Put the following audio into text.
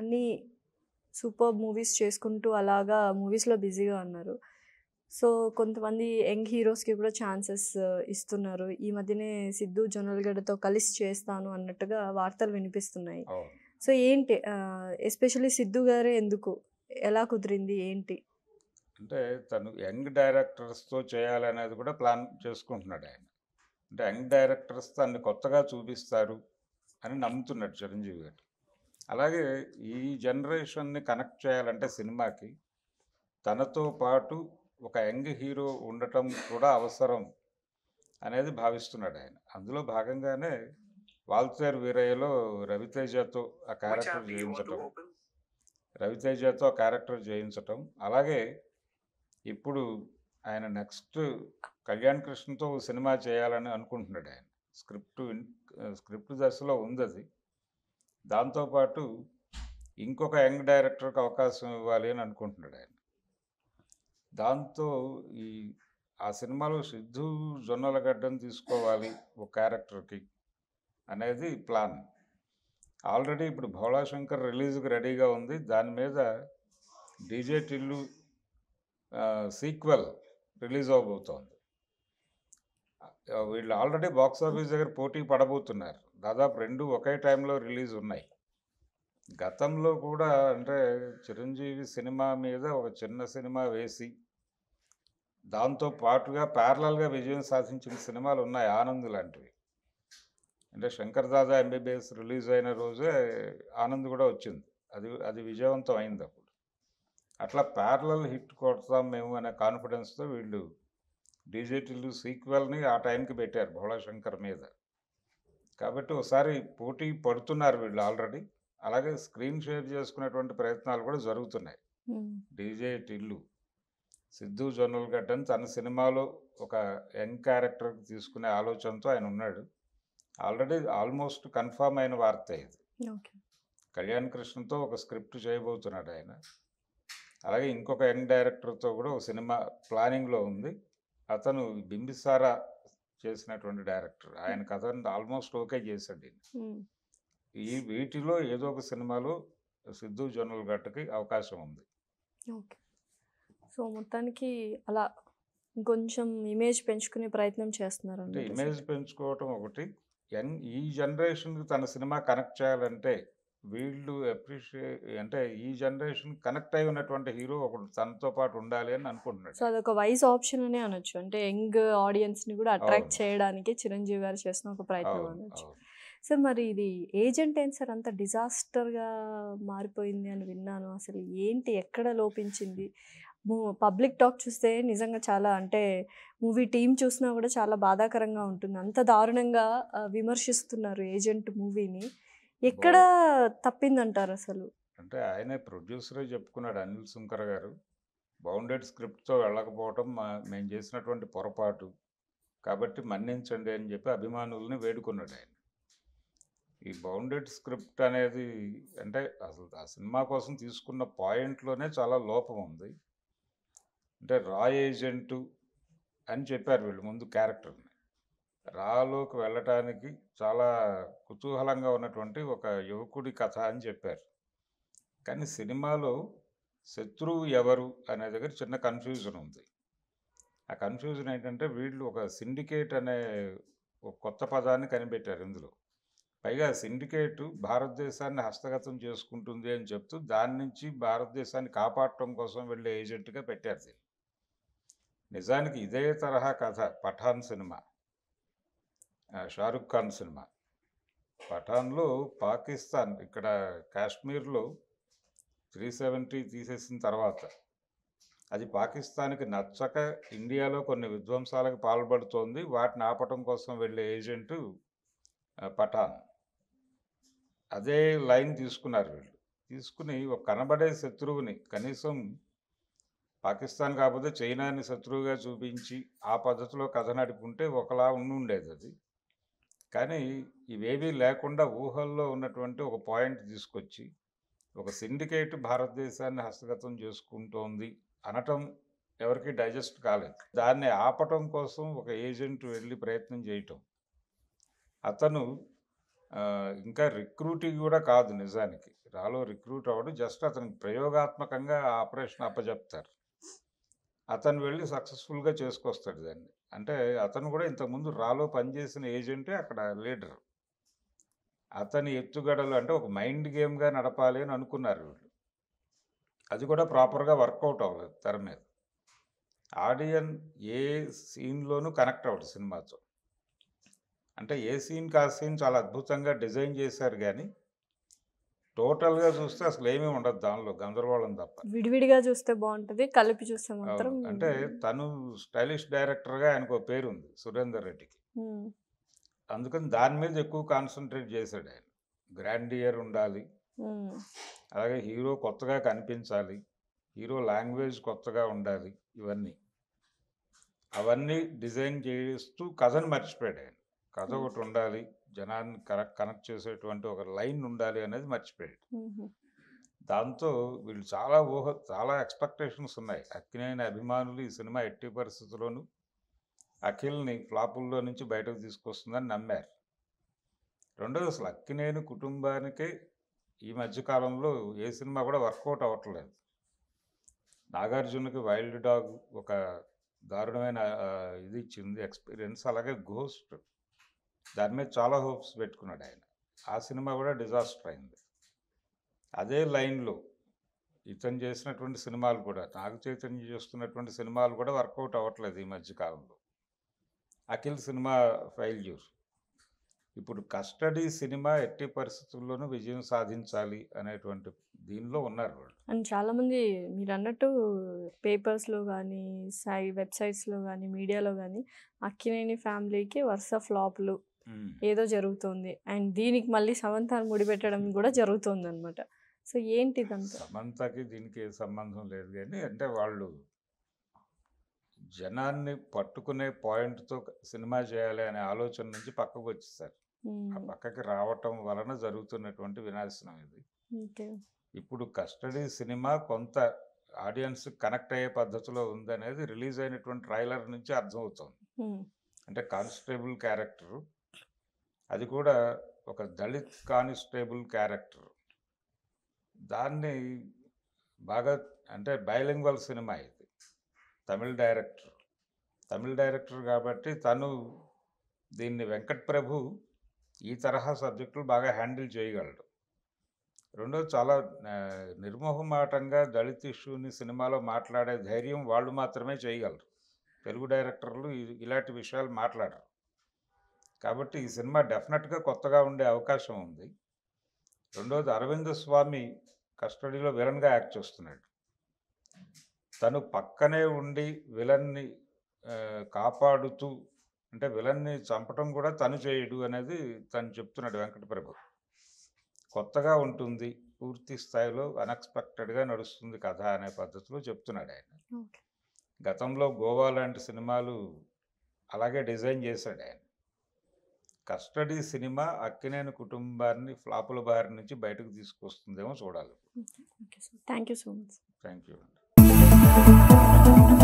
అన్నీ super movies చేసుకుంటూ అలాగా మూవీస్‌లో బిజీగా ఉన్నారు. సో, కొంతమంది యంగ్ హీరోస్‌కి కూడా ఛాన్సెస్ ఇస్తున్నారు. ఈ మధ్యనే 'సిద్దు జొన్నలగడ్డ'తో కలిసి చేస్తాను అన్నట్టుగా వార్తలు వినిపిస్తున్నాయి. అవును. సో, ఏంటి ఆహ్, ఎస్పెషల్లీ 'సిద్దు' గారే ఎందుకు? ఎలా కుదిరింది? ఏంటి? అంటే తను యంగ్ డైరెక్టర్స్‌తో చేయాలనేది కూడా ప్లాన్ చేసుకుంటున్నాడాయన. అంటే యంగ్ డైరెక్టర్స్ తనని కొత్తగా చూపిస్తారు అని నమ్ముతున్నాడు చిరంజీవి గారు. అలాగే ఈ జనరేషన్‌ని కనెక్ట్ చేయాలంటే సినిమాకి తనతో పాటు ఒక యంగ్ హీరో ఉండటం కూడా అవసరం అనేది భావిస్తున్నాడాయన. అందులో భాగంగానే 'వాల్తేరు వీరయ్యలో' రవితేజతో ఆ క్యారెక్టర్ చేయించటం. రవితేజతో ఆ క్యారెక్టర్ చేయించటం. అలాగే ఇప్పుడు ఆయన నెక్స్ట్ 'కళ్యాణ్ కృష్ణ'తో ఓ సినిమా చేయాలని అనుకుంటున్నాడాయన. స్క్రిప్ట్ ఇన్ ఆహ్, స్క్రిప్ట్ దశలో ఉందది. దాంతో పాటు ఇంకొక యంగ్ డైరెక్టర్‌కి అవకాశం ఇవ్వాలి అని అనుకుంటున్నాడాయన. దాంతో ఈ ఆ సినిమాలో 'సిద్దు జొన్నలగడ్డ'ని తీసుకోవాలి ఒక క్యారెక్టర్‌కి అనేది ప్లాన్. ఆల్రెడీ ఇప్పుడు 'భోళా శంకర్' రిలీజ్‌కి రెడీగా ఉంది. దాని మీద 'డీజే టిల్లు' ఆహ్, సీక్వెల్ రిలీజ్ అవ్వబోతోంది. ఆహ్, వీళ్ళు ఆల్రెడీ బాక్స్ ఆఫీస్ దగ్గర పోటీ పడబోతున్నారు. దాదాపు 2 ఒకే టైంలో రిలీజ్ ఉన్నాయి. గతంలో కూడా అంటే చిరంజీవి సినిమా మీద ఒక చిన్న సినిమా వేసి దాంతో పాటుగా ప్యారలల్‌గా విజయం సాధించిన సినిమాలు ఉన్నాయి 'ఆనంద్' లాంటివి. అంటే 'శంకర్ దాదా ఎంబీబీఎస్' రిలీజ్ అయిన రోజే 'ఆనంద్' కూడా వచ్చింది. అది అది విజయవంతం అయిందప్పుడు. అట్లా ప్యారలల్ హిట్ కొడతాం మేము అనే కాన్ఫిడెన్స్‌తో వీళ్ళు 'డీజే టిల్లు' సీక్వెల్‌ని ఆ టైంకి పెట్టారు 'భోళా శంకర్' మీద. కాబట్టి ఒకసారి పోటీ పడుతున్నారు వీళ్ళు ఆల్రెడీ. అలాగే స్క్రీన్ షేర్ చేసుకునేటువంటి ప్రయత్నాలు కూడా జరుగుతున్నాయి. హ్మ్. 'డీజే టిల్లు' 'సిద్దు జొన్నలగడ్డ'ని తన సినిమాలో ఒక యంగ్ క్యారెక్టర్‌కి తీసుకునే ఆలోచనతో ఆయన ఉన్నాడు. ఆల్రెడీ ఆల్మోస్ట్ కన్ఫర్మ్ అయిన వార్తే ఇది. ఓకే. 'కళ్యాణ్ కృష్ణ'తో ఒక స్క్రిప్ట్ చేయబోతున్నాడాయన. అలాగే ఇంకొక యంగ్ డైరెక్టర్‌తో కూడా ఒక సినిమా ప్లానింగ్‌లో ఉంది. అతను 'బింబిసార' చేసినటువంటి డైరెక్టర్. ఆయన కథను ఆల్మోస్ట్ ఓకే చేసాడు ఈయన. హ్మ్. ఈ వీటిలో ఏదో ఒక సినిమాలో 'సిద్దు జొన్నలగడ్డ'కి అవకాశం ఉంది. ఓకే. సో, మొత్తానికి అలా ఇంకొంచెం ఇమేజ్ పెంచుకునే ప్రయత్నం అంటే చేస్తున్నారనమాట ఇమేజ్ సిద్దు. పెంచుకోవటం ఒకటి. యంగ్ ఈ జనరేషన్‌కి తన సినిమా కనెక్ట్ చేయాలంటే వీళ్ళు అప్రిషియే అంటే ఈ జనరేషన్ కనెక్ట్ అయి ఉన్నటువంటి హీరో ఒకడు తనతో పాటు ఉండాలి అని సో, అనుకుంటున్నాడు. అదొక వైస్ ఆప్షన్ అనే అనొచ్చు. అంటే యంగ్ ఆడియన్స్‌ని కూడా అట్రాక్ట్ అవును. చేయడానికి చిరంజీవి గారు చేస్తున్న ఒక ప్రయత్నం అవును. అనొచ్చు. అవును. సార్ మరి ఇది ఏజెంట్ ఏంటి సార్ అంత డిజాస్టర్‌గా మారిపోయింది అని విన్నాను. అసలు ఏంటి? ఎక్కడ లోపించింది? ము పబ్లిక్ టాక్ చూస్తే నిజంగా చాలా అంటే మూవీ టీమ్ చూసినా కూడా చాలా బాధాకరంగా ఉంటుంది. అంత దారుణంగా ఆహ్, విమర్శిస్తున్నారు 'ఏజెంట్' మూవీని. ఎక్కడ బో తప్పిందంటారు అసలు? అంటే ఆయనే ప్రొడ్యూసరే చెప్పుకున్నాడు అనిల్ సుంకర్ గారు. బౌండెడ్ స్క్రిప్ట్‌తో వెళ్ళకపోవటం మా మేము చేసినటువంటి పొరపాటు. కాబట్టి మన్నించండి అని చెప్పి అభిమానుల్ని వేడుకున్నాడాయన. ఈ బౌండెడ్ స్క్రిప్ట్ అనేది అంటే అసలు ఆ సినిమా కోసం తీసుకున్న పాయింట్‌లోనే చాలా లోపం ఉంది. అంటే రా ఏజెంటు అని చెప్పారు వీళ్ళు ముందు క్యారెక్టర్‌ని. రాలోకి వెళ్ళటానికి చాలా కుతూహలంగా ఉన్నటువంటి ఒక యువకుడి కథ అని చెప్పారు. కానీ సినిమాలో శత్రువు ఎవరు అనే దగ్గర చిన్న కన్‌ఫ్యూజన్ ఉంది. ఆ కన్‌ఫ్యూజన్ ఏంటంటే వీళ్ళు ఒక సిండికేట్ అనే ఒక కొత్త పదాన్ని కనిపెట్టారు ఇందులో. పైగా సిండికేట్ భారతదేశాన్ని హస్తగతం చేసుకుంటుంది అని చెప్తూ దాని నుంచి భారతదేశాన్ని కాపాడటం కోసం వెళ్ళే ఏజెంట్‌గా పెట్టారు దీన్ని. నిజానికి ఇదే తరహా కథ 'పఠాన్' సినిమా. ఆహ్, 'షారుఖ్ ఖాన్' సినిమా. 'పఠాన్‌లో' పాకిస్తాన్ ఇక్కడ కాశ్మీర్‌లో 370 తీసేసిన తర్వాత అది పాకిస్తాన్‌కి నచ్చక ఇండియాలో కొన్ని విధ్వంసాలకు పాల్పడుతోంది. వాటిని ఆపటం కోసం వెళ్ళే ఏజెంటు ఆహ్, 'పఠాన్.' అదే లైన్ తీసుకున్నారు వీళ్ళు. తీసుకుని ఒక కనబడే శత్రువుని కనీసం పాకిస్తాన్ కాకపోతే చైనాని శత్రువుగా చూపించి ఆ పద్ధతిలో కథ నడిపుంటే ఒకలా ఉండుండేదది. కానీ ఇవేవీ లేకుండా ఊహల్లో ఉన్నటువంటి ఒక పాయింట్ తీసుకొచ్చి ఒక సిండికేట్ భారతదేశాన్ని హస్తగతం చేసుకుంటోంది అనటం ఎవరికీ డైజెస్ట్ కాలేదు. దాన్ని ఆపటం కోసం ఒక ఏజెంట్ వెళ్లి ప్రయత్నం చేయటం. అతను ఆ, ఇంకా రిక్రూటింగ్ కూడా కాదు నిజానికి రాలో రిక్రూట్ అవ్వడు జస్ట్ అతనికి ప్రయోగాత్మకంగా ఆపరేషన్ అప్పచెప్తారు అతను వెళ్ళి సక్సెస్ఫుల్గా చేసుకొస్తాడు దాన్ని అంటే అతను కూడా ఇంతకుముందు రాలో పనిచేసిన ఏజెంటే అక్కడ లీడర్ అతని ఎత్తుగడలు అంటే ఒక మైండ్ గేమ్గా నడపాలి అని అనుకున్నారు వీళ్ళు అది కూడా ప్రాపర్గా వర్కౌట్ అవ్వలేదు తెర మీద ఆడియన్ ఏ సీన్లోనూ కనెక్ట్ అవ్వడు సినిమాతో అంటే ఏ సీన్కి ఆ సీన్ చాలా అద్భుతంగా డిజైన్ చేశారు కానీ టోటల్గా చూస్తే అసలు ఏమీ ఉండదు దానిలో గందరగోళం తప్ప విడివిడిగా చూస్తే బాగుంటది కలిపి చూస్తే మాత్రం అవును. అంటే తను స్టైలిష్ డైరెక్టర్గా ఆయనకు ఒక పేరు ఉంది సురేందర్ రెడ్డికి ఉమ్, అందుకని దాని మీద ఎక్కువ కాన్సన్ట్రేట్ చేశాడు ఆయన గ్రాండియర్ ఉండాలి ఉమ్, అలాగే హీరో కొత్తగా కనిపించాలి హీరో లాంగ్వేజ్ కొత్తగా ఉండాలి ఇవన్నీ అవన్నీ డిజైన్ చేస్తూ కథను మర్చిపోయాడు ఆయన కథ ఒకటి ఉండాలి జనాన్ని కనెక్ట్ కనెక్ట్ చేసేటువంటి ఒక లైన్ ఉండాలి అనేది మర్చిపోయాడు ఉమ్, దాంతో వీళ్ళు చాలా ఊహ చాలా ఎక్స్పెక్టేషన్స్ ఉన్నాయి అక్కినేని అభిమానులు ఈ సినిమా ఎట్టి పరిస్థితుల్లోనూ అఖిల్ని ఫ్లాపుల్లో నుంచి బయటకు తీసుకొస్తుందని నమ్మారు రెండోది అసలు అక్కినేని కుటుంబానికే ఈ మధ్యకాలంలో ఏ సినిమా కూడా వర్కౌట్ అవ్వట్లేదు నాగార్జునకి వైల్డ్ డాగ్ ఒక దారుణమైన ఆ, ఇది ఇచ్చింది ఎక్స్పీరియన్స్ అలాగే గోస్ట్ దాని మీద చాలా హోప్స్ పెట్టుకున్నాడు ఆయన ఆ సినిమా కూడా డిజాస్టర్ అయింది అదే లైన్లో ఇతను చేసినటువంటి సినిమాలు కూడా నాగ చైతన్య చేస్తున్నటువంటి సినిమాలు కూడా వర్కౌట్ అవ్వట్లేదు ఈ మధ్యకాలంలో అఖిల్ సినిమా ఫెయిల్యూర్ ఇప్పుడు కస్టడీ సినిమా ఎట్టి పరిస్థితుల్లోనూ విజయం సాధించాలి అనేటువంటి దీనిలో ఉన్నారు వాళ్ళు అండ్ చాలా మంది మీరు అన్నట్టు పేపర్స్ లో కానీ సై వెబ్సైట్స్ లో కానీ మీడియాలో కానీ అక్కినేని ఫ్యామిలీకి వరుస ఫ్లాప్లు ఏదో జరుగుతుంది అండ్ దీనికి మళ్ళీ సమంతాన్ని ముడిపెట్టడం కూడా జరుగుతుంది అనమాట సో ఏంటి ఇదంతా సమంతకి దీనికి ఏ సంబంధం లేదు కానీ అంటే వాళ్ళు జనాన్ని పట్టుకునే పాయింట్తో సినిమా చేయాలి అనే ఆలోచన నుంచి పక్కకు వచ్చేసారు ఆ ఉమ్, పక్కకి రావటం వలన జరుగుతున్నటువంటి వినాశనం ఇది ఓకే ఇప్పుడు కస్టడీ సినిమా కొంత ఆడియన్స్ కనెక్ట్ అయ్యే పద్ధతిలో ఉందనేది రిలీజ్ అయినటువంటి ట్రైలర్ నుంచి అర్థమవుతుంది ఉమ్, అంటే కానిస్టేబుల్ క్యారెక్టరు అది కూడా ఒక దళిత్ కానిస్టేబుల్ క్యారెక్టర్ దాన్ని బాగా అంటే బైలింగ్వల్ సినిమా ఇది తమిళ డైరెక్టర్ తమిళ డైరెక్టర్ కాబట్టి తను దీన్ని వెంకట్ ప్రభు ఈ తరహా సబ్జెక్టులు బాగా హ్యాండిల్ చేయగలడు రెండోది చాలా ఆ, నిర్మోహమాటంగా దళిత్ ఇష్యూని సినిమాలో మాట్లాడే ధైర్యం వాళ్ళు మాత్రమే చేయగలరు తెలుగు డైరెక్టర్లు ఇ- ఇలాంటి విషయాలు మాట్లాడరు కాబట్టి ఈ సినిమా డెఫినెట్గా కొత్తగా ఉండే అవకాశం ఉంది రెండోది అరవింద స్వామి కస్టడీలో విలన్గా యాక్ట్ చేస్తున్నాడు తను పక్కనే ఉండి విలన్ని ఆ, కాపాడుతూ అంటే విలన్ని చంపటం కూడా తను చేయడు అనేది తను చెప్తున్నాడు వెంకటప్రభు కొత్తగా ఉంటుంది పూర్తి స్థాయిలో అన్ఎక్స్పెక్టెడ్గా నడుస్తుంది కథ అనే పద్ధతిలో చెప్తున్నాడు ఆయన ఓకే గతంలో గోవా లాంటి సినిమాలు అలాగే డిజైన్ చేశాడు ఆయన కస్టడీ సినిమా అక్కినేని కుటుంబాన్ని ఫ్లాపుల బారి నుంచి బయటకు తీసుకొస్తుందేమో చూడాలి okay sir thank you so much thank you అండి